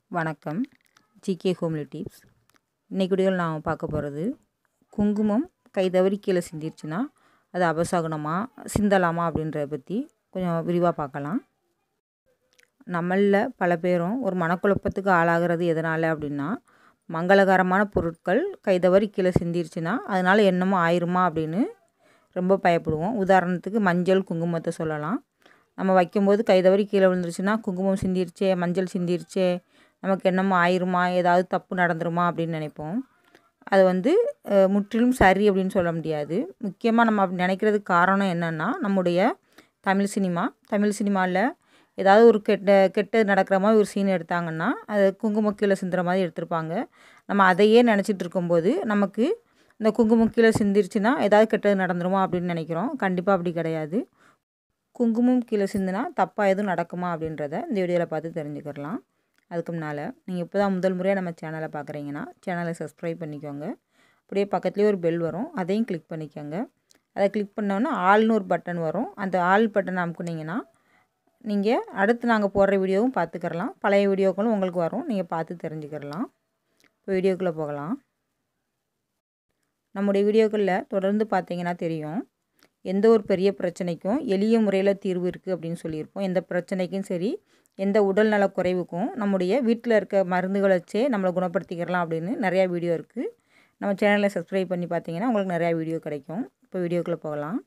வணக்கம் GK homely tips இன்றைக்கு வீடியோவில் நான் பார்க்க போகிறது குங்குமம் கை தவறி கீழே சிந்திருச்சுன்னா அது அபசகுனமா சிந்தலாமா அப்படின்றத பற்றி கொஞ்சம் விரிவாக பார்க்கலாம் நம்மளில் பல பேரும் ஒரு மனக்குழப்பத்துக்கு ஆளாகிறது எதனால் அப்படின்னா மங்களகரமான பொருட்கள் கை தவறி கீழே சிந்திருச்சுன்னா அதனால் என்னமோ ஆயிருமா அப்படின்னு ரொம்ப பயப்படுவோம் உதாரணத்துக்கு மஞ்சள் குங்குமத்தை சொல்லலாம் நம்ம வைக்கும்போது கை தவறி கீழே விழுந்துருச்சுன்னா குங்குமம் சிந்திருச்சே மஞ்சள் சிந்திருச்சே நமக்கு என்னமோ ஆயிருமா ஏதாவது தப்பு நடந்துருமா அப்படின்னு நினைப்போம் அது வந்து முற்றிலும் சரி அப்படின்னு சொல்ல முடியாது முக்கியமாக நம்ம அப்படி நினைக்கிறதுக்கு காரணம் என்னென்னா நம்முடைய தமிழ் சினிமா தமிழ் சினிமாவில் ஏதாவது ஒரு கெட்ட கெட்டது நடக்கிற மாதிரி ஒரு சீன் எடுத்தாங்கன்னா அது குங்குமம் கீழே சிந்துற மாதிரி எடுத்திருப்பாங்க நம்ம அதையே நினச்சிட்டு இருக்கும்போது நமக்கு இந்த குங்குமம் கீழே சிந்திருச்சுன்னா ஏதாவது கெட்டது நடந்துருமா அப்படின்னு நினைக்கிறோம் கண்டிப்பாக அப்படி கிடையாது குங்குமம் கீழே சிந்துனா தப்பாக எதுவும் நடக்குமா அப்படின்றத இந்த வீடியோவில் பார்த்து தெரிஞ்சுக்கிடலாம் அதுக்கு முன்னால் நீங்கள் இப்போ தான் முதல் முறையாக நம்ம சேனலை பார்க்குறீங்கன்னா சேனலை சப்ஸ்கிரைப் பண்ணிக்கோங்க அப்படியே பக்கத்துலேயே ஒரு பெல் வரும் அதையும் கிளிக் பண்ணிக்கோங்க அதை கிளிக் பண்ணோன்னா ஆள்னு ஒரு பட்டன் வரும் அந்த ஆள் பட்டன் அமுக்குனிங்கன்னா நீங்கள் அடுத்து நாங்கள் போடுற வீடியோவும் பார்த்துக்கிறலாம் பழைய வீடியோக்களும் உங்களுக்கு வரும் நீங்கள் பார்த்து தெரிஞ்சுக்கிறலாம் இப்போ வீடியோக்குள்ளே போகலாம் நம்முடைய வீடியோக்களில் தொடர்ந்து பார்த்தீங்கன்னா தெரியும் எந்த ஒரு பெரிய பிரச்சனைக்கும் எளிய முறையில் தீர்வு இருக்குது அப்படின்னு சொல்லியிருப்போம் எந்த பிரச்சனைக்கும் சரி எந்த உடல்நல குறைவுக்கும் நம்முடைய வீட்டில் இருக்க மருந்துகளை வச்சே நம்மளை குணப்படுத்திக்கிறலாம் அப்படின்னு நிறையா வீடியோ இருக்குது நம்ம சேனலை சப்ஸ்கிரைப் பண்ணி பார்த்தீங்கன்னா உங்களுக்கு நிறையா வீடியோ கிடைக்கும் இப்போ வீடியோக்குள்ளே போகலாம்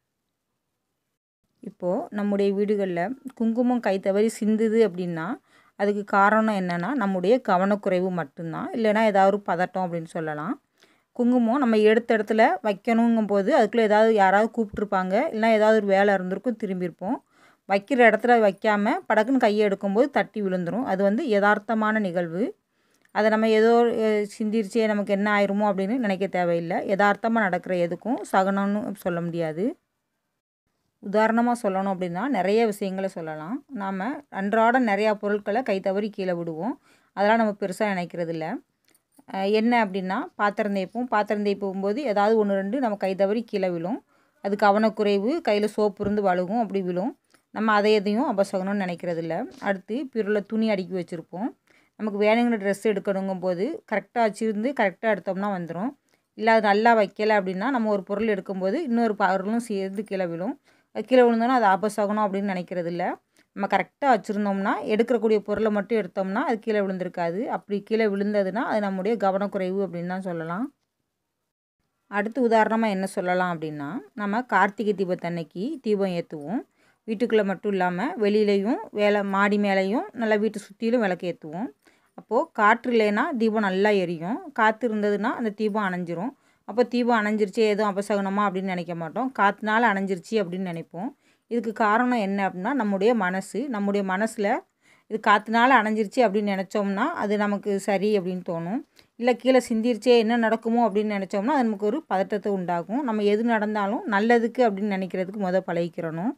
இப்போது நம்முடைய வீடுகளில் குங்குமம் கை தவறி சிந்துது அப்படின்னா அதுக்கு காரணம் என்னென்னா நம்முடைய கவனக்குறைவு மட்டும்தான் இல்லைனா ஏதாவது ஒரு பதட்டம் அப்படின்னு சொல்லலாம் குங்குமம் நம்ம எடுத்த இடத்துல வைக்கணுங்கும் போது அதுக்குள்ளே ஏதாவது யாராவது கூப்பிட்ருப்பாங்க இல்லைனா ஏதாவது ஒரு வேலை இருந்திருக்கும் திரும்பியிருப்போம் வைக்கிற இடத்துல வைக்காமல் படக்குன்னு கையை எடுக்கும்போது தட்டி விழுந்துடும் அது வந்து யதார்த்தமான நிகழ்வு அதை நம்ம ஏதோ சிந்திருச்சே நமக்கு என்ன ஆயிருமோ அப்படின்னு நினைக்க தேவையில்லை யதார்த்தமாக நடக்கிற எதுக்கும் சகனம்னு சொல்ல முடியாது உதாரணமாக சொல்லணும் அப்படின்னா நிறைய விஷயங்களை சொல்லலாம் நாம் அன்றாட நிறையா பொருட்களை கை தவறி கீழே விடுவோம் அதெல்லாம் நம்ம பெருசாக நினைக்கிறது இல்லை என்ன அப்படின்னா பாத்திரம் தேய்ப்போம் பாத்திரம் தேய்ப்பும் போது ஏதாவது ஒன்று ரெண்டு நம்ம கை தவறி கீழே விழும் அது கவனக்குறைவு கையில் சோப்பு இருந்து வழுகும் அப்படி விழும் நம்ம அதை எதையும் அபசகனம்னு நினைக்கிறது இல்லை அடுத்து பிறவில் துணி அடுக்கி வச்சுருப்போம் நமக்கு வேணுங்கிற ட்ரெஸ் எடுக்கணுங்கும் போது கரெக்டாக வச்சுருந்து கரெக்டாக எடுத்தோம்னா வந்துடும் இல்லை அது நல்லா வைக்கலை அப்படின்னா நம்ம ஒரு பொருள் எடுக்கும்போது இன்னொரு பொருளும் சேர்ந்து கீழே விழும் கீழே விழுந்தோன்னா அது அபசகனம் அப்படின்னு நினைக்கிறது இல்லை நம்ம கரெக்டாக வச்சுருந்தோம்னா எடுக்கக்கூடிய பொருளை மட்டும் எடுத்தோம்னா அது கீழே விழுந்திருக்காது அப்படி கீழே விழுந்ததுன்னா அது நம்முடைய கவனக்குறைவு அப்படின்னு தான் சொல்லலாம் அடுத்து உதாரணமாக என்ன சொல்லலாம் அப்படின்னா நம்ம கார்த்திகை தீபத்தன்னைக்கு தீபம் ஏற்றுவோம் வீட்டுக்குள்ளே மட்டும் இல்லாமல் வெளியிலையும் வேலை மாடி மேலேயும் நல்லா வீட்டை சுற்றிலும் விளக்கு ஏற்றுவோம் அப்போது காற்று இல்லைன்னா தீபம் நல்லா எரியும் காற்று இருந்ததுன்னா அந்த தீபம் அணைஞ்சிரும் அப்போ தீபம் அணைஞ்சிருச்சு எதுவும் அபசகனமா அப்படின்னு நினைக்க மாட்டோம் காற்றுனால அணைஞ்சிருச்சு அப்படின்னு நினைப்போம் இதுக்கு காரணம் என்ன அப்படின்னா நம்முடைய மனசு நம்முடைய மனசில் இது காற்றுனால அணைஞ்சிருச்சு அப்படின்னு நினச்சோம்னா அது நமக்கு சரி அப்படின்னு தோணும் இல்லை கீழே சிந்திருச்சே என்ன நடக்குமோ அப்படின்னு நினச்சோம்னா அது நமக்கு ஒரு பதட்டத்தை உண்டாகும் நம்ம எது நடந்தாலும் நல்லதுக்கு அப்படின்னு நினைக்கிறதுக்கு முத பழகிக்கிறணும்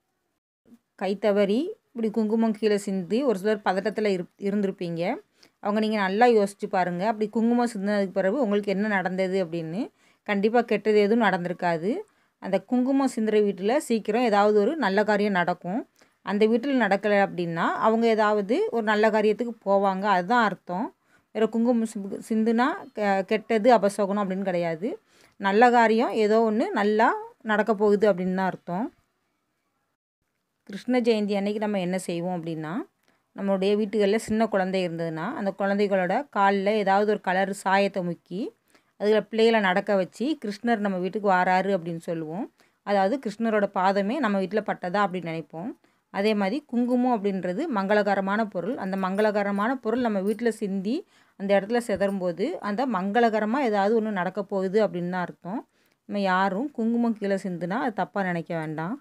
கை தவறி இப்படி குங்குமம் கீழே சிந்தி ஒரு சிலர் பதட்டத்தில் இரு இருந்திருப்பீங்க அவங்க நீங்கள் நல்லா யோசிச்சு பாருங்கள் அப்படி குங்குமம் சிந்தினதுக்கு பிறகு உங்களுக்கு என்ன நடந்தது அப்படின்னு கண்டிப்பாக கெட்டது எதுவும் நடந்திருக்காது அந்த குங்குமம் சிந்துற வீட்டில் சீக்கிரம் ஏதாவது ஒரு நல்ல காரியம் நடக்கும் அந்த வீட்டில் நடக்கலை அப்படின்னா அவங்க ஏதாவது ஒரு நல்ல காரியத்துக்கு போவாங்க அதுதான் அர்த்தம் வேறு குங்குமம் சிந்துனா கெட்டது அபசகுனம் அப்படின்னு கிடையாது நல்ல காரியம் ஏதோ ஒன்று நல்லா நடக்க போகுது அப்படின்னு தான் அர்த்தம் கிருஷ்ண ஜெயந்தி அன்னைக்கு நம்ம என்ன செய்வோம் அப்படின்னா நம்மளுடைய வீட்டுகளில் சின்ன குழந்தை இருந்ததுன்னா அந்த குழந்தைகளோட காலில் ஏதாவது ஒரு கலர் சாயத்தை முக்கி அதில் பிள்ளைகளை நடக்க வச்சு கிருஷ்ணர் நம்ம வீட்டுக்கு வாராரு அப்படின்னு சொல்லுவோம் அதாவது கிருஷ்ணரோட பாதமே நம்ம வீட்டில் பட்டதா அப்படின்னு நினைப்போம் அதே மாதிரி குங்குமம் அப்படின்றது மங்களகரமான பொருள் அந்த மங்களகரமான பொருள் நம்ம வீட்டில் சிந்தி அந்த இடத்துல செதறும்போது அந்த மங்களகரமாக ஏதாவது ஒன்று நடக்க போகுது அப்படின்னு தான் அர்த்தம் நம்ம யாரும் குங்குமம் கீழே சிந்துனா அது தப்பாக நினைக்க வேண்டாம்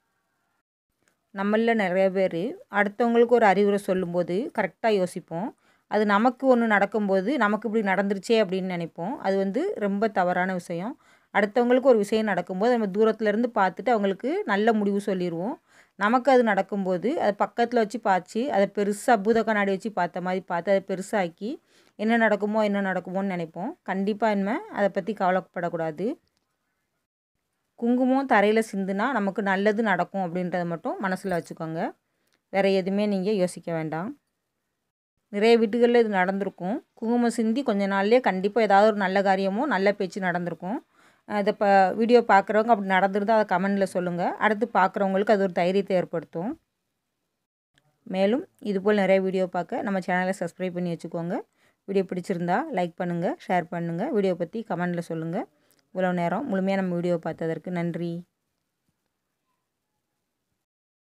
நம்மளில் நிறைய பேர் அடுத்தவங்களுக்கு ஒரு அறிவுரை சொல்லும்போது கரெக்டாக யோசிப்போம் அது நமக்கு ஒன்று நடக்கும்போது நமக்கு இப்படி நடந்துருச்சே அப்படின்னு நினைப்போம் அது வந்து ரொம்ப தவறான விஷயம் அடுத்தவங்களுக்கு ஒரு விஷயம் நடக்கும்போது நம்ம தூரத்துலேருந்து பார்த்துட்டு அவங்களுக்கு நல்ல முடிவு சொல்லிடுவோம் நமக்கு அது நடக்கும்போது அதை பக்கத்தில் வச்சு பார்த்து அதை பெருசாக பூத கண்ணாடி வச்சு பார்த்த மாதிரி பார்த்து அதை பெருசாக்கி என்ன நடக்குமோ என்ன நடக்குமோன்னு நினைப்போம் கண்டிப்பாக என்ன அதை பற்றி கவலைப்படக்கூடாது குங்குமம் தரையில் சிந்துனா நமக்கு நல்லது நடக்கும் அப்படின்றத மட்டும் மனசில் வச்சுக்கோங்க வேறு எதுவுமே நீங்கள் யோசிக்க வேண்டாம் நிறைய வீட்டுகளில் இது நடந்திருக்கும் குங்குமம் சிந்தி கொஞ்ச நாள்லேயே கண்டிப்பாக ஏதாவது ஒரு நல்ல காரியமோ நல்ல பேச்சு நடந்திருக்கும் அதை இப்போ வீடியோ பார்க்குறவங்க அப்படி நடந்திருந்தால் அதை கமெண்டில் சொல்லுங்கள் அடுத்து பார்க்குறவங்களுக்கு அது ஒரு தைரியத்தை ஏற்படுத்தும் மேலும் இதுபோல் நிறைய வீடியோ பார்க்க நம்ம சேனலை சப்ஸ்கிரைப் பண்ணி வச்சுக்கோங்க வீடியோ பிடிச்சிருந்தா லைக் பண்ணுங்கள் ஷேர் பண்ணுங்கள் வீடியோ பற்றி கமெண்டில் சொல்லுங்கள் இவ்வளோ நேரம் முழுமையாக நம்ம வீடியோ பார்த்ததற்கு நன்றி